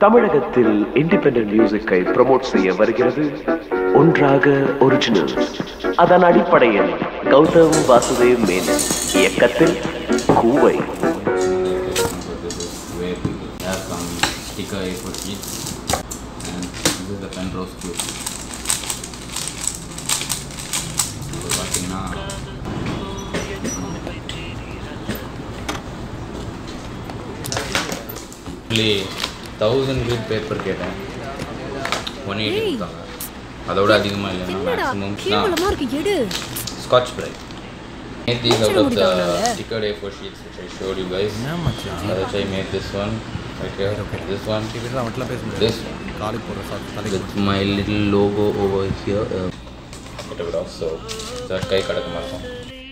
தமிழகத்தில் இண்டிபெண்டன்ட் மியூசிக்கை ப்ரமோட் செய்ய வருகிறது ஒன்றாக ஒரிஜினல் அதன் அடிப்படையில் கௌதம் வாசுதேவ் மேனன் இயக்கத்தில் கூவை where we have some sticker A4 sheets and this is the Penrose tube. இப்போ பார்த்தீங்கன்னா ப்ளே தௌசண்ட் கிரிட் பேப்பர் கேட்டேன் ஒன் எயிட்டி கொடுத்தாங்க அதோட அதிகமாக இல்லைன்னா என்னடா மேக்ஸிமம் கேவலமா இருக்கு எடு Scotch Brite made these out of the முடிக்காதனால? stickered A4 sheets which I showed you guys. என்ன மச்சான் Uh, which I made this one right here, this one, இப்படிலாம் மட்டும் பேச முடியாது this one. காலுக்கு போடுற சாக்கு தலைக்கு with my little logo over here. Uh, I took it off, so that கை கடக்க மாட்டோம்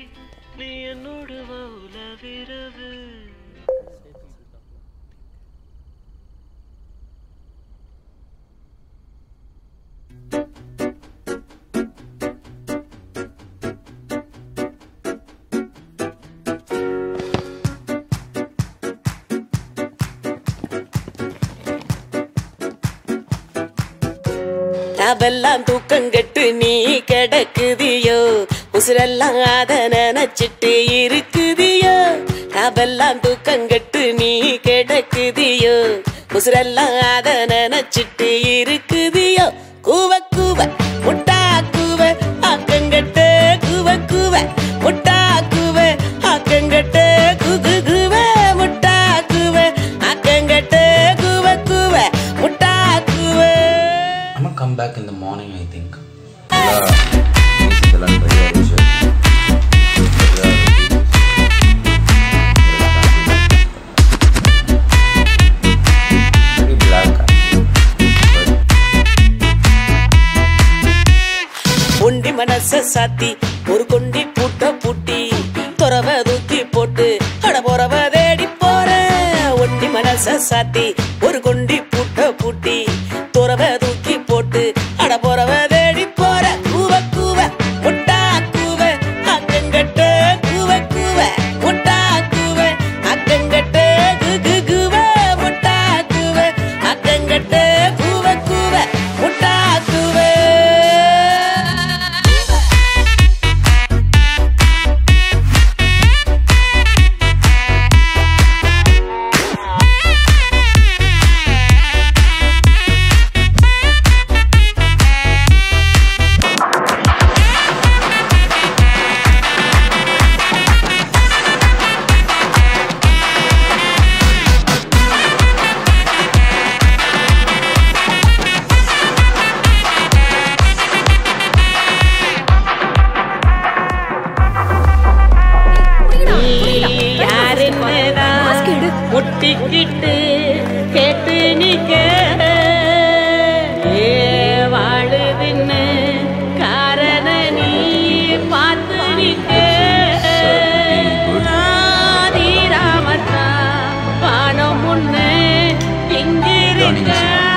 தபெல்லாம் தூக்கங்கெட்டு நீ கிடக்குதியோ உசுரெல்லாம் அத நினைச்சிட்டு இருக்குதியோ தபெல்லாம் தூக்கங்கெட்டு நீ கிடக்குதியோ உசுரெல்லாம் அத நினைச்சிட்டு இருக்குதியோ கூவ கூவ முட்டா கூவ ஆக்கங்கெட்டு கூவ கூவ முட்டா கூவ ஆக்கங்கெட்டு குகு கூவ முட்டா கூவ ஆக்கங்கெட்டு கூவ கூவ முட்டா கூவ I'm gonna come back in the morning, I think. இதெல்லாம் நிறைய இருந்துச்சு. Pretty black, but ஒண்டி மனச சாத்தி ஒரு கொண்டி பூட்ட பூட்டி துறவ தூக்கி போட்டு அட போறவ தேடி போற ஒண்டி மனச சாத்தி ஒரு கொண்டி பூட்ட பூட்டி துறவ தூக்கி போட்டு அட போறவ தேடி போற கூவ கூவ முட்டா கூவ அக்கங்கட்ட கூவ கூவ முட்டா கூவ அக்கங்கட்ட குகு கூவ முட்டா கூவ அக்கங்கட்ட கூவ கூவ முட்டா கூவ மாஸ்க் எடு முட்டிக்கிட்டு கேட்டு நிக்க ஏ வாழுதுன்னு காரண நீ பார்த்து நிக்க தீராமத்தா வானம் முன்னு இங்கிருக்க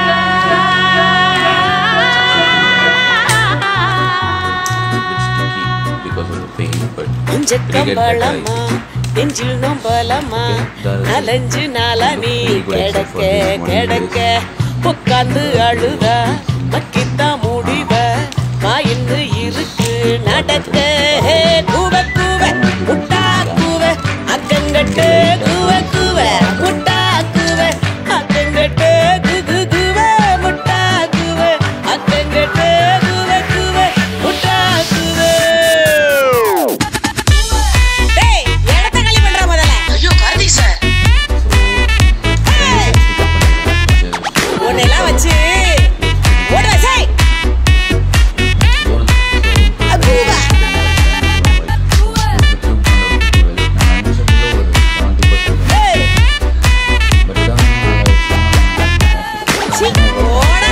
bit sticky because of the pain, but கொஞ்ச it'll get better, I கம்பளமா think. நெஞ்சில் நொம்பலமா Okay, that is நலஞ்சு நாளா நீ really good except கிடக்க for this one கிடக்க உட்காந்து அழுதா மக்கித்தா முடிவ வாயின்னு இருக்கு நடக்க ஹே, கூவ கூவ முட்டா கூவ அக்கங்கட்டு கூவ கூவ முட்டா கூவ அக்கங்கட்டு குகு கூவ முட்டா கூவ அக்கங்கட்டு கூவ கூவ முட்டா கூவ டேய் இடத்த காலி பண்றா முதல்ல ஐயோ கார்த்திக் சார் உன்னெல்லாம் வச்சு ஓடுற சாய் அக்கூவா ஏய் சி ஓட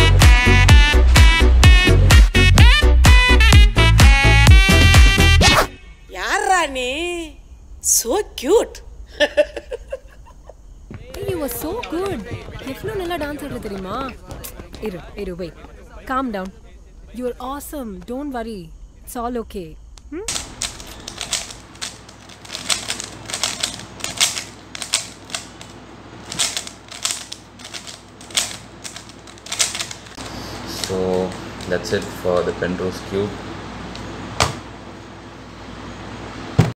யாரா நீ so cute you are so good எவ்வளோ நல்லா டான்ஸ் ஆடுற தெரியுமா இரு இரு wait calm down you are awesome don't worry it's all okay hmm so that's it for the Penrose cube